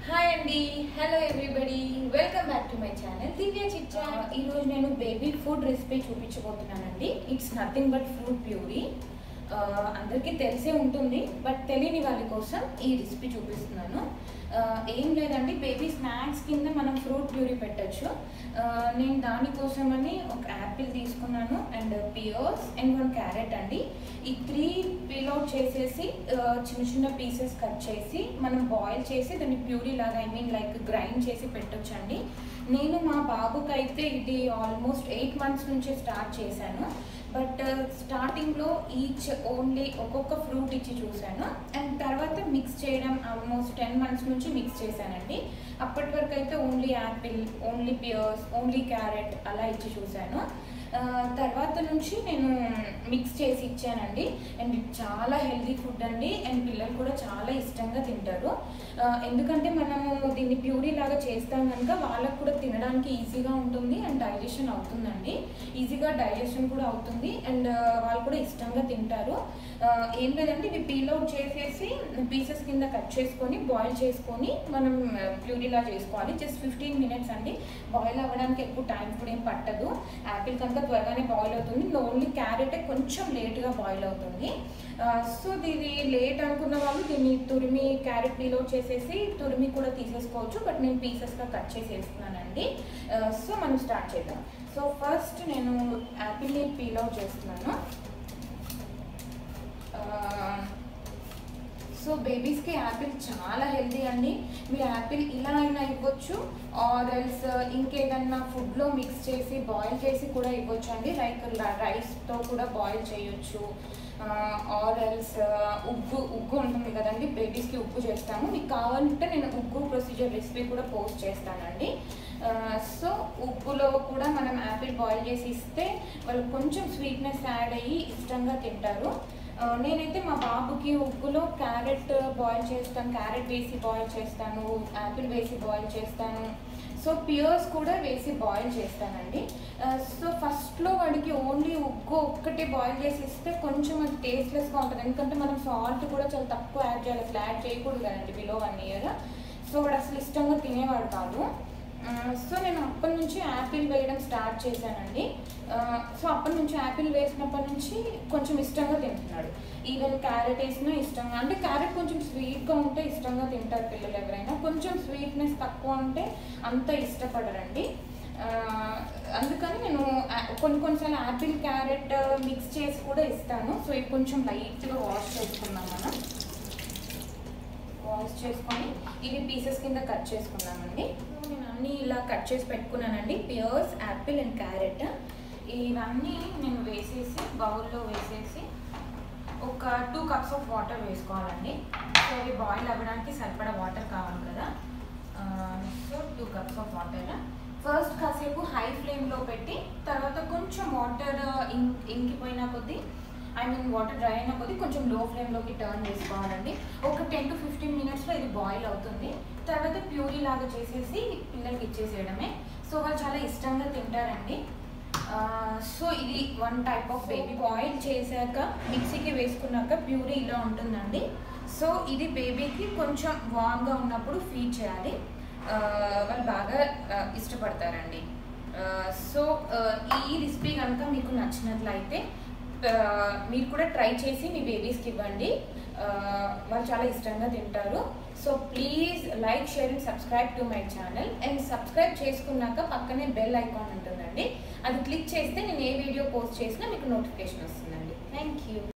hi అండి hello everybody welcome back to my channel Divya Chichcha ఈ రోజు నేను బేబీ ఫుడ్ రెసిపీ చూపించబోతున్నానండి it's nothing but fruit puree అందరికీ తెలిసే ఉంటుంది బట్ తెలియని వాళ్ళ కోసం ఈ రెసిపీ చూపిస్తున్నాను ఆ, ఏం లేదండి బేబీ స్నాక్స్ కింద మనం ఫ్రూట్ ప్యూరీ పెట్టచ్చు నేను దానికోసమని ఒక యాపిల్ తీసుకున్నాను and pears and one carrot అండి ఈ త్రీ పీల్ అవుట్ చేసేసి ఆ, చిన్న చిన్న పీసెస్ కట్ చేసి మనం బాయిల్ చేసి దాన్ని ప్యూరీ లాగా ఐ మీన్ లైక్ గ్రైండ్ చేసి పెట్టొచ్చండి నేను మా బాబుకి అయితే ఇది ఆల్మోస్ట్ ఎయిట్ మంత్స్ నుంచి స్టార్ట్ చేశాను బట్ స్టార్టింగ్లో ఈచ్ ఓన్లీ ఒక్కొక్క ఫ్రూట్ ఇచ్చి చూశాను అండ్ తర్వాత మిక్స్ చేయడం ఆల్మోస్ట్ టెన్ మంత్స్ నుంచి మిక్స్ చేశానండి అప్పటి వరకు అయితే only apple only pears only carrot అలా ఇచ్చి చూశాను ఆ, తర్వాత నుంచి నేను మిక్స్ చేసి ఇచ్చానండి అండ్ ఇది చాలా హెల్దీ ఫుడ్ అండి అండ్ పిల్లలు కూడా చాలా ఇష్టంగా తింటారు ఆ, ఎందుకంటే మనము దీన్ని ప్యూరీ లాగా చేస్తాం కనుక వాళ్ళకు కూడా తినడానికి ఈజీగా ఉంటుంది అండ్ డైజెషన్ అవుతుందండి ఈజీగా డైజెషన్ కూడా అవుతుంది అండ్ వాళ్ళు కూడా ఇష్టంగా తింటారు ఆ, ఏం లేదంటే ఇవి పీల్ అవుట్ చేసేసి పీసెస్ కింద కట్ చేసుకొని బాయిల్ చేసుకొని మనం ప్యూరీలా చేసుకోవాలి జస్ట్ ఫిఫ్టీన్ మినిట్స్ అండి బాయిల్ అవ్వడానికి ఎక్కువ టైం కూడా ఏం పట్టదు యాపిల్ కనుక త్వరగానే బాయిల్ అవుతుంది ఓన్లీ క్యారెట్ కొంచెం లేట్గా బాయిల్ అవుతుంది సో ఇది లేట్ అనుకున్న వాళ్ళు దీన్ని తురిమి క్యారెట్ పీల్ అవుట్ చేసేసి తురిమి కూడా తీసేసుకోవచ్చు బట్ నేను పీసెస్గా కట్ చేసి వేస్తున్నానండి సో మనం స్టార్ట్ చేద్దాం సో ఫస్ట్ నేను యాపిల్ని పీల్ అవుట్ చేస్తున్నాను సో బేబీస్కి యాపిల్ చాలా హెల్తీ అండి మీరు యాపిల్ ఇలా అయినా ఇవ్వచ్చు ఆర్ ఎల్స్ ఇంకేదన్నా ఫుడ్లో మిక్స్ చేసి బాయిల్ చేసి కూడా ఇవ్వచ్చు అండి లైక్ రైస్తో కూడా బాయిల్ చేయొచ్చు ఆర్ ఎల్స్ ఉగ్గు ఉగ్గు ఉంటుంది కదండి బేబీస్కి ఉగ్గు చేస్తాము మీకు కావాలంటే నేను ఉగ్గు ప్రొసీజర్ రెసిపీ కూడా పోస్ట్ చేస్తానండి సో ఉప్పులో కూడా మనం యాపిల్ బాయిల్ చేసి ఇస్తే వాళ్ళు కొంచెం స్వీట్నెస్ యాడ్ అయ్యి ఇష్టంగా తింటారు ఆ, నేనైతే మా బాబుకి ఉప్పులో క్యారెట్ బాయిల్ చేస్తాను క్యారెట్ వేసి బాయిల్ చేస్తాను యాపిల్ వేసి బాయిల్ చేస్తాను సో పియర్స్ కూడా వేసి బాయిల్ చేస్తానండి ఆ, సో ఫస్ట్లో వాడికి ఓన్లీ ఉగ్గు ఒక్కటే బాయిల్ చేసి ఇస్తే కొంచెం అది టేస్ట్లెస్గా ఉంటుంది ఎందుకంటే మనం సాల్ట్ కూడా చాలా తక్కువ యాడ్ చేయాలి అసలు యాడ్ చేయకూడదు కదండి బిలో వన్ ఇయర్ సో వాడు అసలు ఇష్టంగా తినేవాడు కాదు ఆ, సో నేను అప్పటి నుంచి యాపిల్ వేయడం స్టార్ట్ చేశానండి ఆ, సో అప్పటి నుంచి యాపిల్ వేసినప్పటి నుంచి కొంచెం ఇష్టంగా తింటున్నాడు ఈవెన్ క్యారెట్ వేసినా ఇష్టంగా అంటే క్యారెట్ కొంచెం స్వీట్గా ఉంటే ఇష్టంగా తింటారు పిల్లలు ఎవరైనా కొంచెం స్వీట్నెస్ తక్కువ ఉంటే అంత ఇష్టపడరండి ఆ, అందుకని నేను ఆ- కొన్ని కొన్నిసార్లు యాపిల్ క్యారెట్ మిక్స్ చేసి కూడా ఇస్తాను సో ఇది కొంచెం లైట్గా వాష్ చేసుకున్నాం మనం వాష్ చేసుకొని ఇవి పీసెస్ కింద కట్ చేసుకున్నామండి నేను అన్నీ ఇలా కట్ చేసి పెట్టుకున్నానండి పియర్స్ యాపిల్ అండ్ క్యారెట్ ఇవన్నీ నేను వేసేసి బౌల్లో వేసేసి ఒక టూ కప్స్ ఆఫ్ వాటర్ వేసుకోవాలండి సో ఇవి బాయిల్ అవ్వడానికి సరిపడా వాటర్ కావాలి కదా so two cups of water first కాసేపు హై ఫ్లేమ్లో పెట్టి తర్వాత కొంచెం వాటర్ ఇంకిపోయిన కొద్దీ ఐ మీన్ వాటర్ డ్రై అయిన కొద్దీ కొంచెం లో ఫ్లేమ్లోకి టర్న్ చేసుకోవాలండి ఒక టెన్ టు ఫిఫ్టీన్ మినిట్స్లో ఇది బాయిల్ అవుతుంది తర్వాత ప్యూరీ లాగా చేసేసి పిల్లలకి ఇచ్చేసేయడమే సో వాళ్ళు చాలా ఇష్టంగా తింటారండి ఆ, సో ఇది one type of baby boil చేశాక మిక్సీకి వేసుకున్నాక ప్యూరీ ఇలా ఉంటుందండి సో ఇది బేబీకి కొంచెం వామ్గా ఉన్నప్పుడు ఫీడ్ చేయాలి ఆ, వాళ్ళు బాగా ఆ, ఇష్టపడతారండి ఆ, సో ఆ, ఈ రెసిపీ కనుక మీకు నచ్చినట్లయితే ఆ, మీరు కూడా ట్రై చేసి మీ బేబీస్కి ఇవ్వండి ఆ, వాళ్ళు చాలా ఇష్టంగా తింటారు so please like share and subscribe to my channel and subscribe చేసుకున్నాక పక్కనే బెల్ ఐకాన్ ఉంటుందండి అది క్లిక్ చేస్తే నేను ఏ వీడియో పోస్ట్ చేసినా మీకు నోటిఫికేషన్ వస్తుందండి థ్యాంక్ యూ